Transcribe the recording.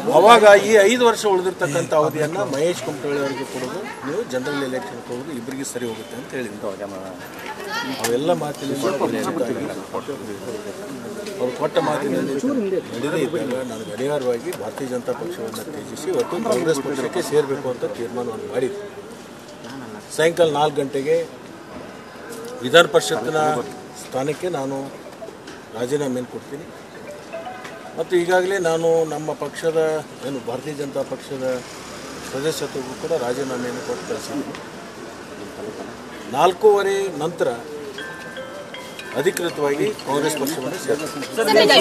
ಅವಾಗ ಈ ಐದು ವರ್ಷ ಉಳಿದಿರ್ತಕ್ಕಂಥ ಅವಧಿಯನ್ನ ಮಹೇಶ್ ಕುಮಟಳ್ಳಿ ಅವರಿಗೆ ಕೊಡೋದು ನೀವು ಜನರಲ್ ಎಲೆಕ್ಷನ್ ಕೊಡೋದು ಇಬ್ಬರಿಗೆ ಸರಿ ಹೋಗುತ್ತೆ ಅಂತ ಹೇಳಿದ್ರು ಅವೆಲ್ಲ ಮಾತಿನಿಂದ ಅವ್ರು ಕೊಟ್ಟ ಮಾತಿನಲ್ಲಿ ನಡೆದೇ ಇದ್ದಾಗ ನಾನು ಗಡಿಯಾರವಾಗಿ ಭಾರತೀಯ ಜನತಾ ಪಕ್ಷವನ್ನು ತ್ಯಜಿಸಿ ಇವತ್ತು ಕಾಂಗ್ರೆಸ್ ಪಕ್ಷಕ್ಕೆ ಸೇರಬೇಕು ಅಂತ ತೀರ್ಮಾನವನ್ನು ಮಾಡಿದ್ದೆ ಸಾಯಂಕಾಲ ನಾಲ್ಕು ಗಂಟೆಗೆ ವಿಧಾನ ಪರಿಷತ್ತಿನ ಸ್ಥಾನಕ್ಕೆ ನಾನು ರಾಜೀನಾಮೆಯನ್ನು ಕೊಡ್ತೀನಿ ಮತ್ತು ಈಗಾಗಲೇ ನಾನು ನಮ್ಮ ಪಕ್ಷದ ಏನು ಭಾರತೀಯ ಜನತಾ ಪಕ್ಷದ ಸದಸ್ಯತ್ವಕ್ಕೂ ಕೂಡ ರಾಜೀನಾಮೆಯನ್ನು ಕೊಟ್ಟು ಕಳಿಸಿದ್ದೀನಿ ನಾಲ್ಕೂವರೆ ನಂತರ ಅಧಿಕೃತವಾಗಿ ಕಾಂಗ್ರೆಸ್ ಪಕ್ಷವನ್ನು ಸೇರ್ತೀನಿ